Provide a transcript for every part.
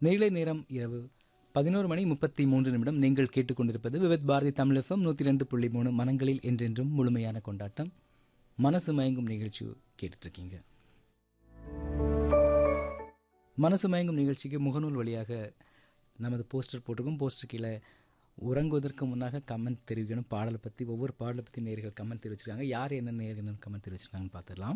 நீளை நேரம் இரவு பதினோரு மணி முப்பத்தி மூன்று நிமிடம் நீங்கள் கேட்டுக்கொண்டிருப்பது விவித் பாரதி தமிழ் எஃப்எம் நூற்றி ரெண்டு புள்ளி மூணு மனங்களில் என்றென்றும் முழுமையான கொண்டாட்டம் மனசு மயங்கும் நிகழ்ச்சி கேட்டுட்டு இருக்கீங்க மனசு மயங்கும் நிகழ்ச்சிக்கு முகநூல் வழியாக நமது போஸ்டர் போட்டிருக்கோம் போஸ்டர் கீழே உறங்குவதற்கு முன்னாக கமெண்ட் தெரிவிக்கணும் பாடலை பற்றி ஒவ்வொரு பாடலை பற்றி நேர்கள் கமெண்ட் தெரிவிச்சிருக்காங்க யார் என்ன நேர்கள் கமெண்ட் தெரிவிச்சிருக்காங்கன்னு பார்த்துடலாம்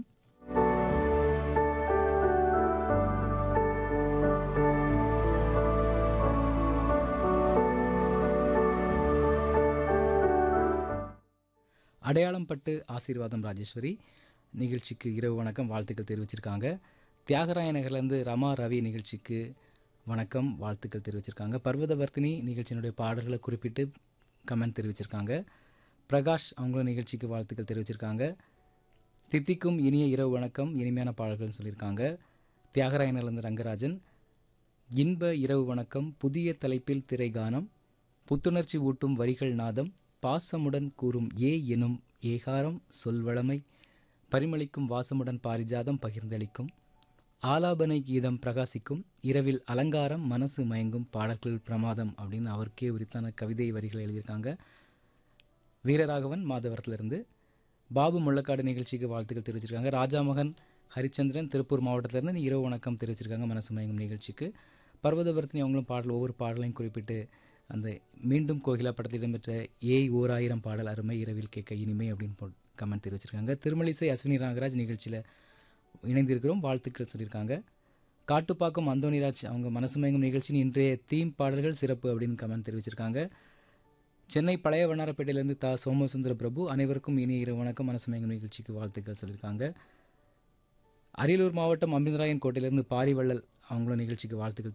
அடையாளம் பட்டு ஆசீர்வாதம் ராஜேஸ்வரி நிகழ்ச்சிக்கு இரவு வணக்கம் வாழ்த்துக்கள் தெரிவிச்சிருக்காங்க தியாகராய நகர்லேருந்து ரமா ரவி நிகழ்ச்சிக்கு வணக்கம் வாழ்த்துக்கள் தெரிவிச்சிருக்காங்க பர்வதவர்த்தினி நிகழ்ச்சியினுடைய பாடல்களை குறிப்பிட்டு கமெண்ட் தெரிவிச்சிருக்காங்க பிரகாஷ் அவங்களும் நிகழ்ச்சிக்கு வாழ்த்துக்கள் தெரிவிச்சிருக்காங்க தித்திக்கும் இனிய இரவு வணக்கம் இனிமையான பாடல்கள்னு சொல்லியிருக்காங்க தியாகராயனிலிருந்து ரங்கராஜன் இன்ப இரவு வணக்கம் புதிய தலைப்பில் திரைகானம் புத்துணர்ச்சி ஊட்டும் வரிகள் நாதம் பாசமுடன் கூறும் ஏ எனும் ஏகாரம் சொல்வளமை பரிமளிக்கும் வாசமுடன் பாரிஜாதம் பகிர்ந்தளிக்கும் ஆலாபனை கீதம் பிரகாசிக்கும் இரவில் அலங்காரம் மனசு மயங்கும் பாடல்கள் பிரமாதம் அப்படின்னு அவருக்கே உரித்தான கவிதை வரிகளை எழுதியிருக்காங்க வீரராகவன் மாதவரத்திலிருந்து பாபு முள்ளக்காடு நிகழ்ச்சிக்கு வாழ்த்துக்கள் தெரிவிச்சிருக்காங்க ராஜாமகன் ஹரிச்சந்திரன் திருப்பூர் மாவட்டத்திலிருந்து இரவு வணக்கம் தெரிவிச்சிருக்காங்க மனசு மயங்கும் நிகழ்ச்சிக்கு பர்வதவர்த்தினி அவங்களும் பாடல் ஒவ்வொரு பாடலையும் குறிப்பிட்டு அந்த மீண்டும் கோகிலா படத்தில் இடம்பெற்ற ஏய் ஓர் ஆயிரம் பாடல் அருமை இரவில் கேட்க இனிமை அப்படின்னு போ கமெண்ட் தெரிவிச்சிருக்காங்க திருமலிசை அஸ்வினி நாகராஜ் நிகழ்ச்சியில் இணைந்திருக்கிறோம் வாழ்த்துக்கள் சொல்லியிருக்காங்க காட்டுப்பாக்கம் அந்தோனிராஜ் அவங்க மனசு மயங்கும் நிகழ்ச்சியின் இன்றைய தீம் பாடல்கள் சிறப்பு அப்படின்னு கமெண்ட் தெரிவிச்சிருக்காங்க சென்னை பழைய வண்ணாரப்பேட்டையிலிருந்து தா சோமசுந்தர பிரபு அனைவருக்கும் இனிய இரவு வணக்கம் மனசு மயங்கும் நிகழ்ச்சிக்கு வாழ்த்துக்கள் சொல்லியிருக்காங்க அரியலூர் மாவட்டம் அமிர்தராயன் கோட்டையிலிருந்து பாரிவள்ளல் அவங்களும் நிகழ்ச்சிக்கு வாழ்த்துக்கள்